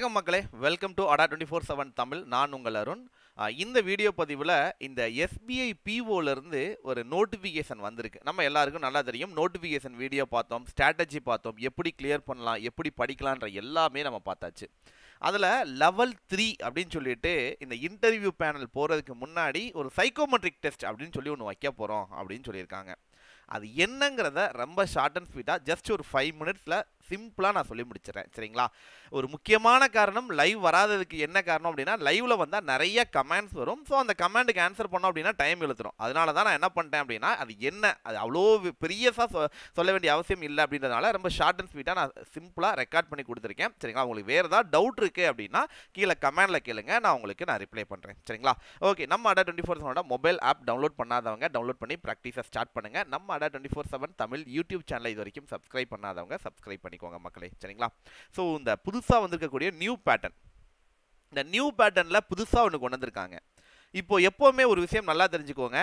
வணக்கம் மக்களே welcome to Adda twenty four seven Tamil நான் உங்கள் அருண் ஆஹ் இந்த வீடியோ பதிவில் இந்த எஸ்பிஐ இருந்து ஒரு நோட்டிஃபிகேஷன் வந்திருக்கு நம்ம எல்லாருக்கும் நல்லா தெரியும் நோட்டிஃபிகேஷன் வீடியோ பார்த்தோம் ஸ்ட்ராட்டஜி பார்த்தோம் எப்படி கிளியர் பண்ணலாம் எப்படி படிக்கலான்ற எல்லாமே நம்ம பார்த்தாச்சு அதில் லெவல் த்ரீ அப்படின்னு சொல்லிட்டு இந்த இன்டர்வியூ பேனல் போகிறதுக்கு முன்னாடி ஒரு சைக்கோமெட்ரிக் டெஸ்ட் அப்படின்னு சொல்லி ஒன்று வைக்க போகிறோம் அப்படின்னு சொல்லியிருக்காங்க அது என்னங்கிறத ரொம்ப ஷார்ட் அண்ட் ஸ்வீட்டாக ஜஸ்ட் ஒரு ஃபைவ் மினிட்ஸில் சிம்பிளாக நான் சொல்லி முடிச்சிடறேன் சரிங்களா ஒரு முக்கியமான காரணம் லைவ் வராததுக்கு என்ன காரணம் அப்படின்னா லைவ்ல வந்தால் நிறைய கமெண்ட்ஸ் வரும் ஸோ அந்த கமெண்ட்டுக்கு ஆன்சர் பண்ணோம் அப்படின்னா டைம் இழுத்துரும் அதனால தான் நான் என்ன பண்ணிட்டேன் அப்படின்னா அது என்ன அது அவ்வளோ பெரியஸாக சொ சொல்ல வேண்டிய அவசியம் இல்லை அப்படின்றதுனால ரொம்ப ஷார்ட் அண்ட் ஸ்வீட்டாக நான் சிம்பிளாக ரெக்கார்ட் பண்ணி கொடுத்துருக்கேன் சரிங்களா உங்களுக்கு வேறு ஏதாவது டவுட் இருக்குது அப்படின்னா கீழே கமெண்டில் கேளுங்க நான் உங்களுக்கு நான் ரிப்ளை பண்ணுறேன் சரிங்களா ஓகே நம்ம அடா டுவெண்ட்டி ஃபோர் செவனோட மொபைல் ஆப் டவுன்லோட் பண்ணாதவங்க டவுன்லோட் பண்ணி ப்ராக்டிஸை ஸ்டார்ட் பண்ணுங்கள் நம்ம Adda twenty four seven Tamil YouTube சேனலை இது வரைக்கும் சப்ஸ்கிரைப் பண்ணாதவங்க சப்ஸ்கிரைப் பண்ணிக்கோங்க மக்களே சரிங்களா ஸோ இந்த புதுசாக வந்திருக்கக்கூடிய நியூ பேட்டர்ன் இந்த நியூ பேட்டர்னில் புதுசாக ஒன்று கொண்டு வந்திருக்காங்க இப்போ எப்போவுமே ஒரு விஷயம் நல்லா தெரிஞ்சுக்கோங்க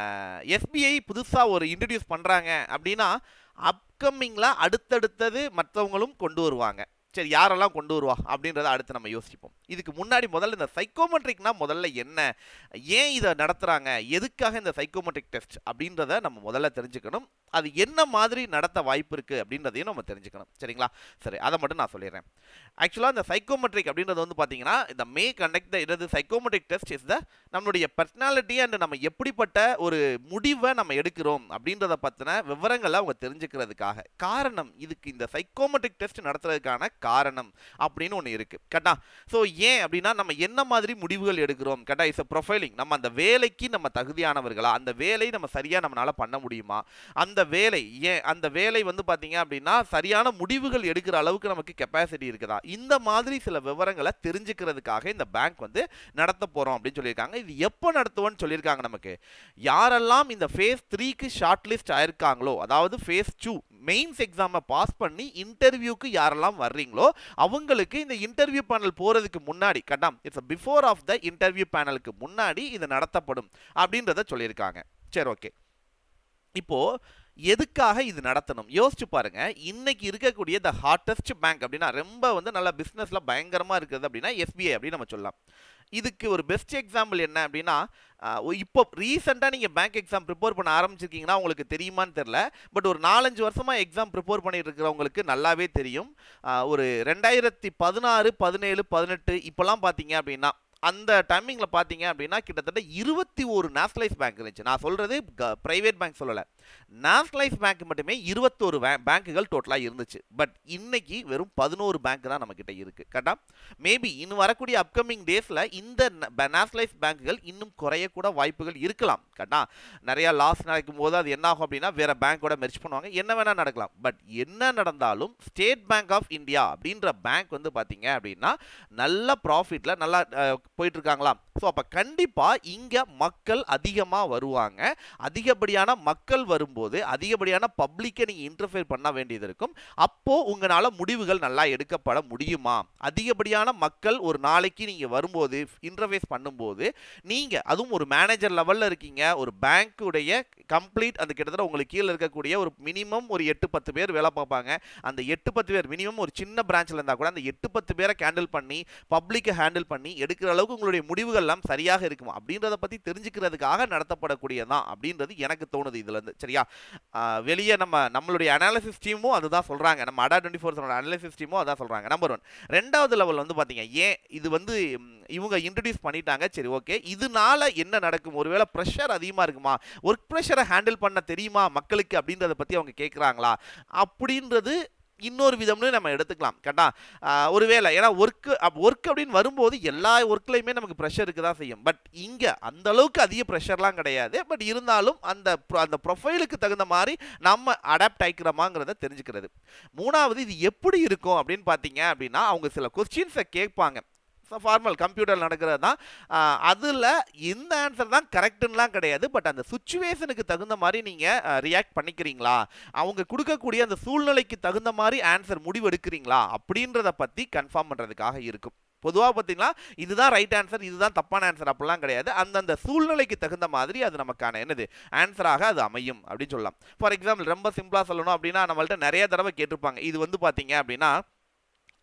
எஸ்பிஐ புதுசாக ஒரு இன்ட்ரடியூஸ் பண்ணுறாங்க அப்படின்னா அப்கமிங்கில் அடுத்தடுத்தது மற்றவங்களும் கொண்டு வருவாங்க சரி யாரெல்லாம் கொண்டு வருவா அப்படின்றத அடுத்து நம்ம யோசிப்போம் இதுக்கு முன்னாடி முதல்ல இந்த சைக்கோமெட்ரிக்னா முதல்ல என்ன ஏன் இதை நடத்துகிறாங்க எதுக்காக இந்த சைக்கோமெட்ரிக் டெஸ்ட் அப்படின்றத நம்ம முதல்ல தெரிஞ்சுக்கணும் அது என்ன மாதிரி நடத்த வாய்ப்பு இருக்குது அப்படின்றதையும் நம்ம தெரிஞ்சுக்கணும் சரிங்களா சரி அதை மட்டும் நான் சொல்லிடுறேன் ஆக்சுவலாக இந்த சைக்கோமெட்ரிக் அப்படின்றது வந்து பார்த்தீங்கன்னா இந்த மே கண்டக்ட் த இது சைக்கோமெட்ரிக் டெஸ்ட் இஸ் த நம்மளுடைய பர்சனாலிட்டி அண்ட் நம்ம எப்படிப்பட்ட ஒரு முடிவை நம்ம எடுக்கிறோம் அப்படின்றத பற்றின விவரங்களை அவங்க தெரிஞ்சுக்கிறதுக்காக காரணம் இதுக்கு இந்த சைக்கோமெட்ரிக் டெஸ்ட் நடத்துறதுக்கான காரணம் அப்படின்னு ஒன்று இருக்குது கரெக்டா ஸோ ஏன் அப்படின்னா நம்ம என்ன மாதிரி முடிவுகள் எடுக்கிறோம் கரெக்டா இஸ் ப்ரொஃபைலிங் நம்ம அந்த வேலைக்கு நம்ம தகுதியானவர்களா அந்த வேலை நம்ம சரியாக நம்மளால் பண்ண முடியுமா அந்த வேலை ஏன் அந்த வேலை வந்து பார்த்தீங்க அப்படின்னா சரியான முடிவுகள் எடுக்கிற அளவுக்கு நமக்கு கெப்பாசிட்டி இருக்குதா இந்த மாதிரி சில விவரங்களை தெரிஞ்சுக்கிறதுக்காக இந்த பேங்க் வந்து நடத்த போகிறோம் அப்படின்னு சொல்லியிருக்காங்க இது எப்போ நடத்துவோன்னு சொல்லியிருக்காங்க நமக்கு யாரெல்லாம் இந்த ஃபேஸ் த்ரீக்கு ஷார்ட் லிஸ்ட் ஆயிருக்காங்களோ அதாவது ஃபேஸ் டூ மெயின்ஸ் எக்ஸாமை பாஸ் பண்ணி இன்டர்வியூக்கு யாரெல்லாம் வர்றீங்களோ அவங்களுக்கு இந்த இன்டர்வியூ பேனல் போகிறதுக்கு முன்னாடி கட்டாம் it's before of the interview பேனலுக்கு முன்னாடி இது நடத்தப்படும் அப்படின்றத சொல்லியிருக்காங்க சரி ஓகே இப்போ எதுக்காக இது நடத்தணும் யோசிச்சு பாருங்க இன்னைக்கு இருக்கக்கூடிய த ஹார்டஸ்ட் பேங்க் அப்படின்னா ரொம்ப வந்து நல்ல பிஸ்னஸ்ல பயங்கரமா இருக்குது அப்படின்னா எஸ்பிஐ அப்படின்னு நம்ம சொல்லலாம் இதுக்கு ஒரு பெஸ்ட் எக்ஸாம்பிள் என்ன அப்படின்னா இப்போ ரீசெண்டாக நீங்கள் பேங்க் எக்ஸாம் ப்ரிப்பேர் பண்ண ஆரம்பிச்சிருக்கீங்கன்னா உங்களுக்கு தெரியுமான்னு தெரில பட் ஒரு நாலஞ்சு வருஷமாக எக்ஸாம் ப்ரிப்பேர் பண்ணிட்டு இருக்கிறவங்களுக்கு நல்லாவே தெரியும் ஒரு ரெண்டாயிரத்தி பதினாறு பதினேழு பதினெட்டு இப்போலாம் பார்த்தீங்க அப்படின்னா அந்த டைமிங்கில் பார்த்தீங்க அப்படின்னா கிட்டத்தட்ட இருபத்தி ஒரு நேஷனலைஸ் பேங்க் இருந்துச்சு நான் சொல்கிறது ப்ரைவேட் பேங்க் சொல்லலை நேஷனலைஸ் பேங்க் மட்டுமே இருபத்தோரு பேங்க்குகள் டோட்டலாக இருந்துச்சு பட் இன்னைக்கு வெறும் பதினோரு பேங்க் தான் நம்மக்கிட்ட இருக்குது கரெக்டாக மேபி இன்னும் வரக்கூடிய அப்கமிங் டேஸில் இந்த நேஷனலைஸ் பேங்க்குகள் இன்னும் குறையக்கூட வாய்ப்புகள் இருக்கலாம் கரெக்டா நிறையா லாஸ் நடக்கும் போது அது என்ன ஆகும் அப்படின்னா வேறு பேங்க்கோட மெர்ச் பண்ணுவாங்க என்ன வேணால் நடக்கலாம் பட் என்ன நடந்தாலும் ஸ்டேட் பேங்க் ஆஃப் இந்தியா அப்படின்ற பேங்க் வந்து பார்த்தீங்க அப்படின்னா நல்ல ப்ராஃபிட்டில் நல்லா போயிட்டு இருக்காங்களா ஸோ அப்போ கண்டிப்பாக இங்கே மக்கள் அதிகமாக வருவாங்க அதிகப்படியான மக்கள் வரும்போது அதிகப்படியான பப்ளிக்கை நீங்கள் இன்டர்ஃபியர் பண்ண வேண்டியது இருக்கும் அப்போது உங்களால் முடிவுகள் நல்லா எடுக்கப்பட முடியுமா அதிகப்படியான மக்கள் ஒரு நாளைக்கு நீங்கள் வரும்போது இன்டர்ஃபேஸ் பண்ணும்போது நீங்கள் அதுவும் ஒரு மேனேஜர் லெவலில் இருக்கீங்க ஒரு பேங்க்குடைய கம்ப்ளீட் அந்த கிட்டத்தட்ட உங்களுக்கு கீழே இருக்கக்கூடிய ஒரு மினிமம் ஒரு எட்டு பத்து பேர் வேலை பார்ப்பாங்க அந்த எட்டு பத்து பேர் மினிமம் ஒரு சின்ன பிரான்ச்சில் இருந்தால் கூட அந்த எட்டு பத்து பேரை ஹேண்டில் பண்ணி பப்ளிக்கை ஹேண்டில் பண்ணி எடுக்கிற அளவுக்கு உங்களுடைய முடிவுகள்லாம் சரியாக இருக்குமா அப்படின்றத பற்றி தெரிஞ்சுக்கிறதுக்காக நடத்தப்படக்கூடியதான் அப்படின்றது எனக்கு தோணுது இதுலேருந்து சரியா வெளியே நம்ம நம்மளுடைய அனாலிசிஸ் டீமும் அதுதான் சொல்கிறாங்க நம்ம அடா டுவெண்ட்டி ஃபோர் அனாலிசிஸ் டீமும் அதான் சொல்கிறாங்க நம்பர் ஒன் ரெண்டாவது லெவல் வந்து பார்த்தீங்க ஏன் இது வந்து இவங்க இன்ட்ரடியூஸ் பண்ணிட்டாங்க சரி ஓகே இதனால என்ன நடக்கும் ஒருவேளை ப்ரெஷர் அதிகமாக இருக்குமா ஒர்க் ப்ரெஷரை ஹேண்டில் பண்ண தெரியுமா மக்களுக்கு அப்படின்றத பற்றி அவங்க கேட்குறாங்களா அப்படின்றது இன்னொரு விதம்னு நம்ம எடுத்துக்கலாம் கரெக்டா ஒருவேளை ஏன்னா ஒர்க்கு ஒர்க் அப்படின்னு வரும்போது எல்லா ஒர்க்லையுமே நமக்கு ப்ரெஷர் இருக்க தான் செய்யும் பட் இங்கே அந்த அளவுக்கு அதிக ப்ரெஷர்லாம் கிடையாது பட் இருந்தாலும் அந்த அந்த ப்ரொஃபைலுக்கு தகுந்த மாதிரி நம்ம அடாப்ட் ஆகிக்கிறோமாங்கிறத தெரிஞ்சுக்கிறது மூணாவது இது எப்படி இருக்கும் அப்படின்னு பார்த்தீங்க அப்படின்னா அவங்க சில கொஸ்டின்ஸை கேட்பாங்க ஃபார்மல் கம்ப்யூட்டர் நடக்கிறது தான் அதில் இந்த ஆன்சர் தான் கரெக்டுன்னெலாம் கிடையாது பட் அந்த சுச்சுவேஷனுக்கு தகுந்த மாதிரி நீங்கள் ரியாக்ட் பண்ணிக்கிறீங்களா அவங்க கொடுக்கக்கூடிய அந்த சூழ்நிலைக்கு தகுந்த மாதிரி ஆன்சர் முடிவு எடுக்கிறீங்களா அப்படின்றத பற்றி கன்ஃபார்ம் பண்ணுறதுக்காக இருக்கும் பொதுவாக பார்த்தீங்கன்னா இதுதான் ரைட் ஆன்சர் இதுதான் தப்பான ஆன்சர் அப்படிலாம் கிடையாது அந்தந்த சூழ்நிலைக்கு தகுந்த மாதிரி அது நமக்கான என்னது ஆன்சராக அது அமையும் அப்படின்னு சொல்லலாம் ஃபார் எக்ஸாம்பிள் ரொம்ப சிம்பிளாக சொல்லணும் அப்படின்னா நம்மள்ட்ட நிறைய தடவை கேட்டிருப்பாங்க இது வந்து பார்த்தீங்க அப்படின்னா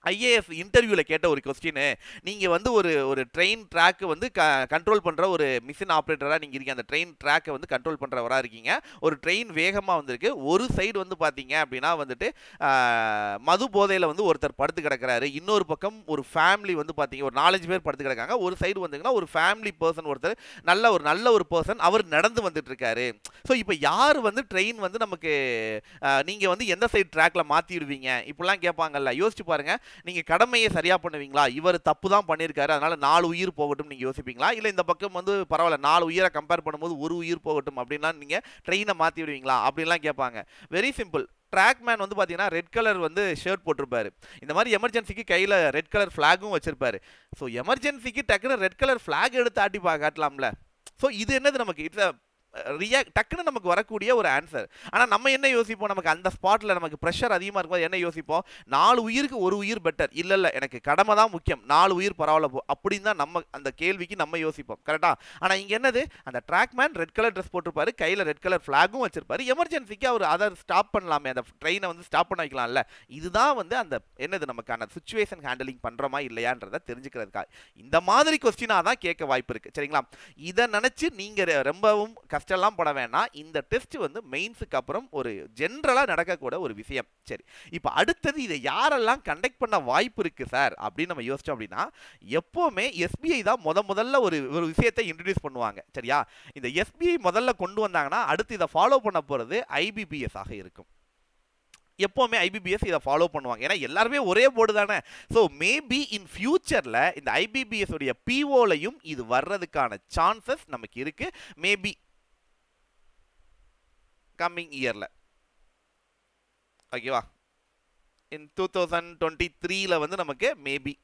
ஐஏஎஸ் இன்டர்வியூவில் கேட்ட ஒரு கொஸ்டின் நீங்கள் வந்து ஒரு ஒரு ட்ரெயின் ட்ராக்கு வந்து க கண்ட்ரோல் பண்ணுற ஒரு மிஷின் ஆப்ரேட்டராக நீங்கள் இருக்கீங்க அந்த ட்ரெயின் ட்ராக்கை வந்து கண்ட்ரோல் பண்ணுறவராக இருக்கீங்க ஒரு ட்ரெயின் வேகமாக வந்திருக்கு ஒரு சைடு வந்து பார்த்தீங்க அப்படின்னா வந்துட்டு ஆஹ், மது போதையில் வந்து ஒருத்தர் படுத்து கிடக்கிறாரு இன்னொரு பக்கம் ஒரு ஃபேமிலி வந்து பார்த்தீங்க ஒரு நாலஞ்சு பேர் படுத்து கிடக்காங்க ஒரு சைடு வந்தீங்கன்னா ஒரு ஃபேமிலி பர்சன் ஒருத்தர் நல்ல ஒரு நல்ல ஒரு பர்சன் அவர் நடந்து வந்துட்டு இருக்காரு ஸோ இப்போ யார் வந்து ட்ரெயின் வந்து நமக்கு நீங்கள் வந்து எந்த சைடு ட்ராக்ல மாற்றி விடுவீங்க இப்படிலாம் கேட்பாங்கல்ல யோசிச்சு பாருங்க நீங்கள் கடமையை சரியாக பண்ணுவீங்களா இவர் தப்பு தான் பண்ணியிருக்காரு அதனால நாலு உயிர் போகட்டும் நீங்கள் யோசிப்பீங்களா இல்லை இந்த பக்கம் வந்து பரவாயில்ல நாலு உயிரை கம்பேர் பண்ணும்போது ஒரு உயிர் போகட்டும் அப்படின்லாம் நீங்கள் ட்ரெயினை மாற்றி விடுவீங்களா அப்படின்லாம் கேட்பாங்க வெரி சிம்பிள் ட்ராக் மேன் வந்து பார்த்தீங்கன்னா ரெட் கலர் வந்து ஷர்ட் போட்டிருப்பாரு இந்த மாதிரி எமர்ஜென்சிக்கு கையில் ரெட் கலர் ஃப்ளாகும் வச்சிருப்பாரு ஸோ எமர்ஜென்சிக்கு டக்குன்னு ரெட் கலர் ஃப்ளாக் எடுத்து ஆட்டி பா காட்டலாம்ல ஸோ இது என்னது நமக்கு இட்ஸ் ரியாக்ட் டக்குன்னு நமக்கு வரக்கூடிய ஒரு ஆன்சர் ஆனால் நம்ம என்ன யோசிப்போம் நமக்கு அந்த ஸ்பாட்டில் நமக்கு ப்ரெஷர் அதிகமாக இருக்கும்போது என்ன யோசிப்போம் நாலு உயிருக்கு ஒரு உயிர் பெட்டர் இல்லை இல்லை எனக்கு கடமை தான் முக்கியம் நாலு உயிர் பரவாயில்ல போ அப்படின்னு தான் நம்ம அந்த கேள்விக்கு நம்ம யோசிப்போம் கரெக்டாக ஆனால் இங்கே என்னது அந்த track man red colour dress போட்டிருப்பாரு கையில் ரெட் கலர் ஃப்ளாகும் வச்சிருப்பாரு எமர்ஜென்சிக்கு அவர் அதை ஸ்டாப் பண்ணலாமே அந்த ட்ரெயினை வந்து ஸ்டாப் பண்ண வைக்கலாம்ல இதுதான் வந்து அந்த என்னது நமக்கான சுச்சுவேஷன் ஹேண்டலிங் பண்ணுறோமா இல்லையான்றதை தெரிஞ்சுக்கிறதுக்காக இந்த மாதிரி கொஸ்டினாக தான் கேட்க வாய்ப்பு இருக்குது சரிங்களா இதை நினச்சி நீங்கள் ரொம்பவும் கஷ்டம்லாம் பட வேணாம் இந்த டெஸ்ட் வந்து மெயின்ஸுக்கு அப்புறம் ஒரு ஜென்ரலாக நடக்கக்கூட ஒரு விஷயம் சரி இப்போ அடுத்தது இதை யாரெல்லாம் கண்டக்ட் பண்ண வாய்ப்பு இருக்குது சார் அப்படின்னு நம்ம யோசிச்சோம் அப்படின்னா எப்போவுமே எஸ்பிஐ தான் முத முதல்ல ஒரு ஒரு விஷயத்தை இன்ட்ரடியூஸ் பண்ணுவாங்க சரியா இந்த எஸ்பிஐ முதல்ல கொண்டு வந்தாங்கன்னா அடுத்து இதை ஃபாலோ பண்ண போகிறது ஐபிபிஎஸ் ஆக இருக்கும் எப்போவுமே ஐபிபிஎஸ் இதை ஃபாலோ பண்ணுவாங்க ஏன்னா எல்லாருமே ஒரே போர்டு தானே ஸோ மேபி இன் ஃபியூச்சரில் இந்த ஐபிபிஎஸ் உடைய பிஓலையும் இது வர்றதுக்கான சான்சஸ் நமக்கு இருக்கு மேபி கம்மிங் இயரில் ஓகேவா இன் டூ தௌசண்ட் டுவெண்ட்டி த்ரீல வந்து நமக்கு மேபி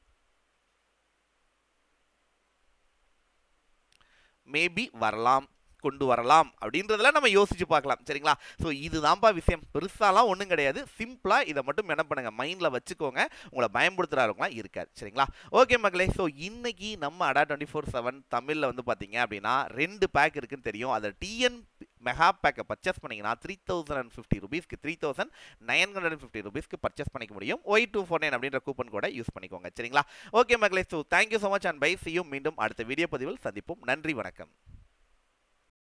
மேபி வரலாம் கொண்டு வரலாம் அப்படின்றதெல்லாம் நம்ம யோசிச்சு பார்க்கலாம் சரிங்களா ஸோ இதுதான்ப்பா விஷயம் பெருசாலாம் ஒன்றும் கிடையாது சிம்பிளாக இதை மட்டும் என்ன பண்ணுங்க மைண்டில் வச்சுக்கோங்க உங்களை பயன்படுத்துகிறாருங்களாம் இருக்காது சரிங்களா ஓகே மக்களே ஸோ இன்னைக்கு நம்ம அடா டுவெண்ட்டி ஃபோர் செவன் தமிழில் வந்து பார்த்தீங்க அப்படின்னா ரெண்டு பேக் இருக்குன்னு தெரியும் அதை டிஎன் மெகா பேக்கை பர்ச்சேஸ் பண்ணிங்கன்னா த்ரீ தௌசண்ட் அண்ட் ஃபிஃப்டி ருபீஸ்க்கு three thousand nine hundred and fifty ருபீஸ்க்கு பர்ச்சேஸ் பண்ணிக்க முடியும் ஒய் டூ ஃபோர் நைன் அப்படின்ற கூப்பன் கூட யூஸ் பண்ணிக்கோங்க சரிங்களா ஓகே மக்களே so thank you so much and bye சியும் மீண்டும் அடுத்த வீடியோ பதிவில் சந்திப்போம் நன்றி வணக்கம்